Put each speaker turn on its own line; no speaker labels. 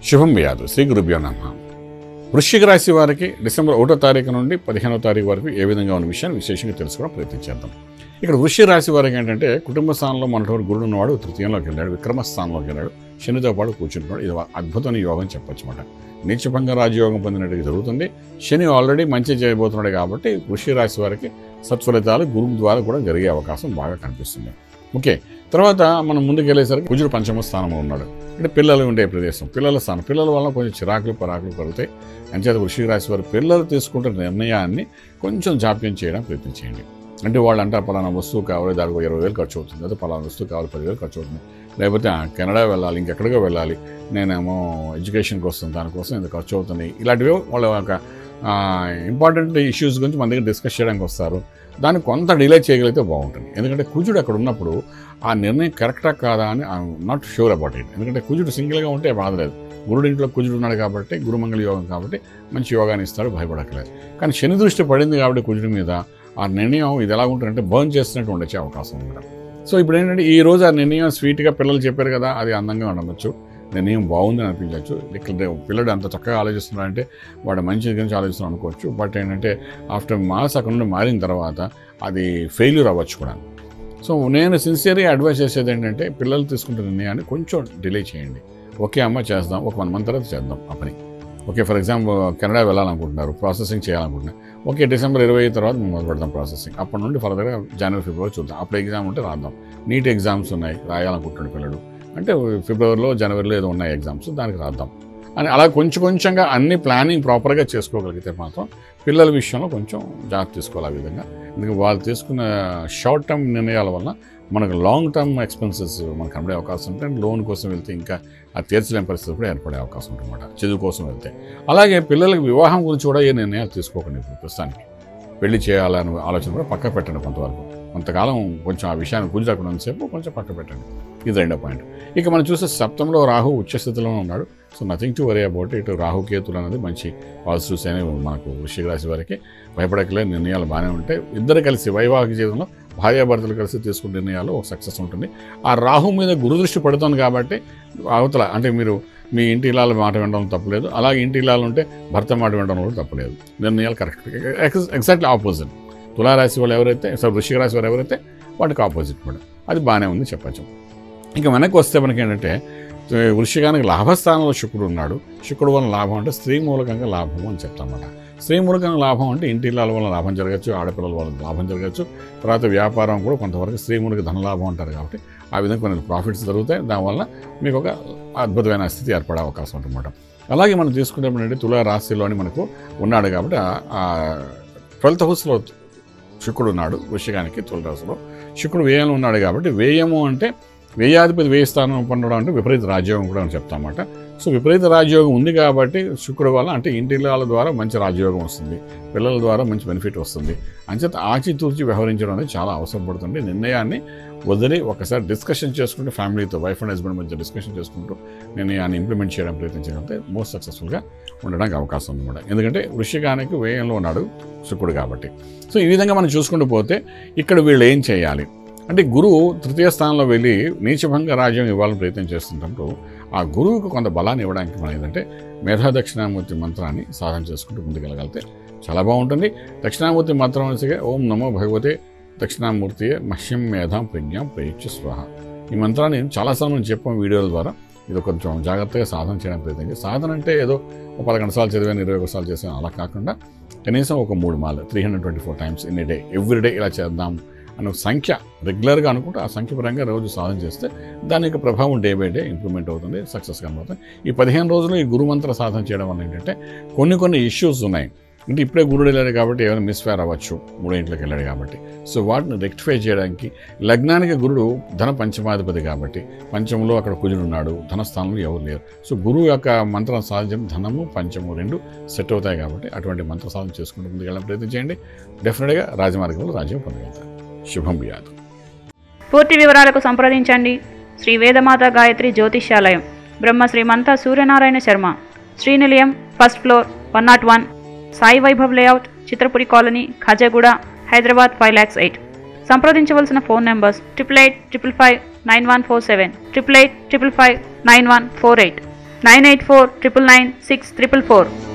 శుభం వ్యాధు శ్రీ గురుభ్యో నమ వృశ్చిక రాశి వారికి డిసెంబర్ ఒకటో తారీఖు నుండి పదిహేనో తారీఖు వరకు ఏ విధంగా ఉన్న విషయాన్ని విశేషంగా తెలుసుకోవడం ప్రయత్నించేద్దాం ఇక్కడ వృశ్చిక రాశి వారికి ఏంటంటే కుటుంబ స్థానంలో మనటువంటి గురుడు ఉన్నవాడు తృతీయంలోకి వెళ్ళాడు విక్రమ స్థానంలోకి వెళ్ళాడు శనితో పాటు కూర్చుంటున్నాడు ఇది అద్భుతమైన యోగం చెప్పొచ్చు అన్నమాట నీచభంగ రాజయోగం పొందినట్టుగా జరుగుతుంది శని ఆల్రెడీ మంచి చేయబోతున్నాడు కాబట్టి వృశ్చిక రాశి వారికి సత్ఫలితాలు గురువు ద్వారా కూడా జరిగే అవకాశం బాగా కనిపిస్తుంది ఓకే తర్వాత మనం ముందుకు వెళ్ళేసరికి కుజుడు పంచమ స్థానంలో ఉన్నాడు అంటే పిల్లలు ఉండే ప్రదేశం పిల్లల స్థానం పిల్లల వల్ల కొంచెం చిరాకులు పరాకులు పరుగుతాయి అంచేత వృషిక రాశి వారు పిల్లలు తీసుకుంటున్న నిర్ణయాన్ని కొంచెం జాప్యం చేయడం ప్రయత్నించేయండి అంటే వాళ్ళు అంటారు పలానా వస్తువు కావాలి దానికి ఒక ఇరవై వేలు ఖర్చు అవుతుంది లేదా పలానా వస్తువు కావాలి పదివేలు ఖర్చు అవుతుంది లేకపోతే ఆ, కెనడా వెళ్ళాలి ఇంకెక్కడికో వెళ్ళాలి నేనేమో ఎడ్యుకేషన్కి వస్తుంది దానికోసం ఇంత ఖర్చు అవుతుంది ఇలాంటివి వాళ్ళ ఒక ఇంపార్టెంట్ ఇష్యూస్ గురించి మన దగ్గర డిస్కస్ చేయడానికి వస్తారు దాన్ని కొంత డిలే చేయగలిగితే బాగుంటుంది ఎందుకంటే కుజుడు అక్కడ ఉన్నప్పుడు ఆ నిర్ణయం కరెక్టా కాదా అని I am not sure about it ఎందుకంటే కుజుడు సింగిల్గా ఉంటే బాధలేదు గురుడు ఇంట్లో కుజుడు ఉన్నాడు కాబట్టి గురుమంగళ యోగం కాబట్టి మంచి యోగాన్ని ఇస్తాడు భయపడక్కలేదు కానీ శని దృష్టి పడింది కాబట్టి కుజుడి మీద ఆ నిర్ణయం ఇది ఎలా ఉంటుందంటే బర్న్ చేస్తున్నట్టు ఉండొచ్చే అవకాశం ఉంది సో ఇప్పుడు ఏంటంటే ఈ రోజు ఆ నిర్ణయం స్వీట్గా పిల్లలు చెప్పారు కదా అది అందంగా ఉండవచ్చు నిర్ణయం బాగుందని అనిపించవచ్చు ఇక్కడ పిల్లడు అంత చక్కగా ఆలోచిస్తున్నాడంటే వాడు మంచి గురించి ఆలోచిస్తున్నాడు అనుకోవచ్చు బట్ ఏంటంటే ఆఫ్టర్ మాస్ అక్కడ నుండి మారిన తర్వాత అది ఫెయిల్యూర్ అవ్వచ్చు కూడా సో నేను సిన్సియర్గా అడ్వైస్ చేసేది ఏంటంటే పిల్లలు తీసుకుంటున్న నిర్ణయాన్ని కొంచెం డిలే చేయండి ఓకే అమ్మ చేద్దాం ఒక వన్ మంత్ తర్వాత చేద్దాం ఆ పని ఓకే ఫర్ ఎగ్జాంపుల్ కెనడా వెళ్ళాలనుకుంటున్నారు ప్రాసెసింగ్ చేయాలనుకుంటున్నారు ఓకే డిసెంబర్ ఇరవై తర్వాత మేము మొదలు పెడదాం ప్రాసెసింగ్ అప్పటి నుండి ఫర్దర్గా జనవరి ఫిబ్రవరి చూద్దాం అప్పుడు ఎగ్జామ్ ఉంటే రాద్దాం నీట్ ఎగ్జామ్స్ ఉన్నాయి రాయాలనుకుంటున్నాడు పిల్లడు అంటే ఫిబ్రవరిలో జనవరిలో ఏదో ఉన్నాయి ఎగ్జామ్స్ దానికి రాద్దాం అని అలా కొంచెం కొంచెంగా అన్ని ప్లానింగ్ ప్రాపర్గా చేసుకోగలిగితే మాత్రం పిల్లల విషయంలో కొంచెం జాగ్రత్త తీసుకోవాలి ఆ విధంగా ఎందుకంటే వాళ్ళు తీసుకున్న షార్ట్ టర్మ్ నిర్ణయాల వల్ల మనకు లాంగ్ టర్మ్ ఎక్స్పెన్సెస్ మనకు కనబడే అవకాశం ఉంటుంది లోన్ కోసం వెళ్తే ఇంకా అది తీర్చలేని పరిస్థితి కూడా ఏర్పడే అవకాశం ఉంటుందన్నమాట చదువు కోసం వెళ్తే అలాగే పిల్లలకి వివాహం గురించి కూడా ఏ నిర్ణయాలు తీసుకోకండి ఇప్పుడు ప్రస్తుతానికి పెళ్లి చేయాలనే ఆలోచన కూడా పక్క పెట్టండి కొంతవరకు కొంతకాలం కొంచెం ఆ విషయాన్ని గుంజాకున్నంతసేపు కొంచెం పక్క పెట్టండి ఇది రెండో పాయింట్ ఇక మనం చూస్తే సప్తంలో రాహు ఉచ్చస్థితిలో ఉన్నాడు so nothing to worry about ఇటు రాహు కేతులు అనేది మంచి పాజిటివ్స్ అనేవి మనకు వృశ్చిక రాశి వారికి భయపడకలే నిర్ణయాలు బాగానే ఉంటాయి ఇద్దరు కలిసి వైవాహిక జీవితంలో భార్యాభర్తలు కలిసి తీసుకునే నిర్ణయాలు ఒక సక్సెస్ ఉంటుంది ఆ రాహు మీద గురుదృష్టి పడుతుంది కాబట్టి అవతల అంటే మీరు మీ ఇంటి ఇళ్ళ మాట వినడం తప్పలేదు అలాగే ఇంటి ఇళ్ళ ఉంటే భర్త మాట వినడం కూడా తప్పలేదు నిర్ణయాలు కరెక్ట్ ఎగ్జాక్ట్లీ ఆపోజిట్ తులారాశి వాళ్ళు ఎవరైతే సార్ వృషిక రాశి వారు ఎవరైతే వాటికి ఆపోజిట్ కూడా అది బాగానే ఉంది చెప్పచ్చు ఇక వెనక్కి వస్తే మనకి ఏంటంటే ఏ, వృశ్చికానికి లాభస్థానంలో శుక్రుడు ఉన్నాడు శుక్రుడు వల్ల లాభం అంటే స్త్రీ మూలకంగా లాభం అని చెప్తామన్నమాట స్త్రీ మూలకంగా లాభం అంటే ఇంటి ఇళ్ళ వల్ల లాభం జరగచ్చు ఆడపిల్లల వల్ల లాభం జరగచ్చు తర్వాత వ్యాపారం కూడా కొంతవరకు స్త్రీ మూలక ధనలాభం అంటారు కాబట్టి ఆ విధంగా కొన్ని ప్రాఫిట్స్ జరుగుతాయి దానివల్ల మీకు ఒక అద్భుతమైన స్థితి ఏర్పడే అవకాశం ఉంటుందన్నమాట అలాగే మనం తీసుకునేటువంటి తులా రాశిలోని మనకు ఉన్నాడు కాబట్టి ఆ ట్వెల్త్ హౌస్లో శుక్రుడు ఉన్నాడు వృషికానికి తులరాశిలో శుక్రుడు వ్యయంలో ఉన్నాడు కాబట్టి వ్యయము అంటే వ్యయాధిపతి వ్యయ స్థానం పొందడం అంటే విపరీత రాజ్యోగం కూడా అని చెప్తామన్నమాట సో విపరీత రాజ్యోగం ఉంది కాబట్టి శుక్రుడు వల్ల అంటే ఇంటిళ్ళ ద్వారా మంచి రాజ్యోగం వస్తుంది పిల్లల ద్వారా మంచి బెనిఫిట్ వస్తుంది అంచేత ఆచితూర్చి వ్యవహరించడం అనేది చాలా అవసరం పడుతుంది నిర్ణయాన్ని వదిలి ఒకసారి డిస్కషన్ చేసుకుంటూ ఫ్యామిలీతో వైఫ్ అండ్ హస్బెండ్ మధ్య డిస్కషన్ చేసుకుంటూ నిర్ణయాన్ని ఇంప్లిమెంట్ చేయడం ప్రయత్నించగలిగితే మోస్ట్ సక్సెస్ఫుల్గా ఉండడానికి అవకాశం ఉందన్నమాట ఎందుకంటే వృషికానికి వ్యయంలో ఉన్నాడు శుక్రుడు కాబట్టి సో ఈ విధంగా మనం చూసుకుంటూ పోతే ఇక్కడ వీళ్ళు ఏం చేయాలి అంటే గురువు తృతీయ స్థానంలో వెళ్ళి నీచభంగ రాజ్యం ఇవ్వాలని ప్రయత్నం చేస్తున్నప్పుడు ఆ గురువుకు కొంత బలాన్ని ఇవ్వడానికి మనం ఏంటంటే మేధా దక్షిణామూర్తి మంత్రాన్ని సాధన చేసుకుంటూ ముందుకెళ్ళగలిగితే చాలా బాగుంటుంది దక్షిణామూర్తి మంత్రం వచ్చి ఓం నమో భగవతే దక్షిణామూర్తి మహ్యం మేధాం ప్రజ్ఞాం ప్రయుక్త స్వాహ ఈ మంత్రాన్ని చాలాసార్లు మనం చెప్పాం వీడియోల ద్వారా ఇది కొంచెం జాగ్రత్తగా సాధన చేయడం ప్రయత్నం చేయాలి. సాధన అంటే ఏదో ఒక పదకొండు సార్లు చదివాను ఇరవై ఒక సార్లు చేశాను అలా కాకుండా కనీసం ఒక మూడు మాలు three hundred twenty four times in day every day ఇలా చేద్దాం అనే ఒక సంఖ్య రెగ్యులర్గా అనుకుంటే ఆ సంఖ్య పరంగా రోజు సాధన చేస్తే దాని యొక్క ప్రభావం డే బై డే ఇంప్రూవ్మెంట్ అవుతుంది సక్సెస్ కనబడుతుంది ఈ పదిహేను రోజులు ఈ గురుమంత్ర సాధన చేయడం వల్ల ఏంటంటే కొన్ని కొన్ని ఇష్యూస్ ఉన్నాయి అంటే ఇప్పుడే గురుడు వెళ్ళాడు కాబట్టి ఏమైనా మిస్ఫైర్ అవ్వచ్చు మూడో ఇంట్లోకి వెళ్ళాడు కాబట్టి సో వాటిని రెక్టిఫై చేయడానికి లగ్నానికి గురుడు ధన పంచమాధిపతి కాబట్టి పంచములో అక్కడ కుజుడు ఉన్నాడు ధనస్థానంలో ఎవరు లేరు సో గురువు యొక్క మంత్రం సాధించడం ధనము పంచము రెండు సెట్ అవుతాయి కాబట్టి అటువంటి మంత్ర సాధన చేసుకుంటూ ముందుకు వెళ్ళడం ప్రయత్నం చేయండి డెఫినెట్గా రాజమార్గంలో రాజ్యం పొందగలుగుతారు శుభం వ్యాధు
పూర్తి వివరాలకు సంప్రదించండి Shri Vedamata Gayatri Jyothishyalayam Brahma Srimanta Suryanarayana Sharma Srinilayam first floor one not one Sai Vaibhav layout Chitrapuri colony Khajaguda Hyderabad five lakhs eight సంప్రదించవలసిన phone numbers triple eight triple five nine one four seven triple eight triple five nine one four eight nine eight four triple nine six triple four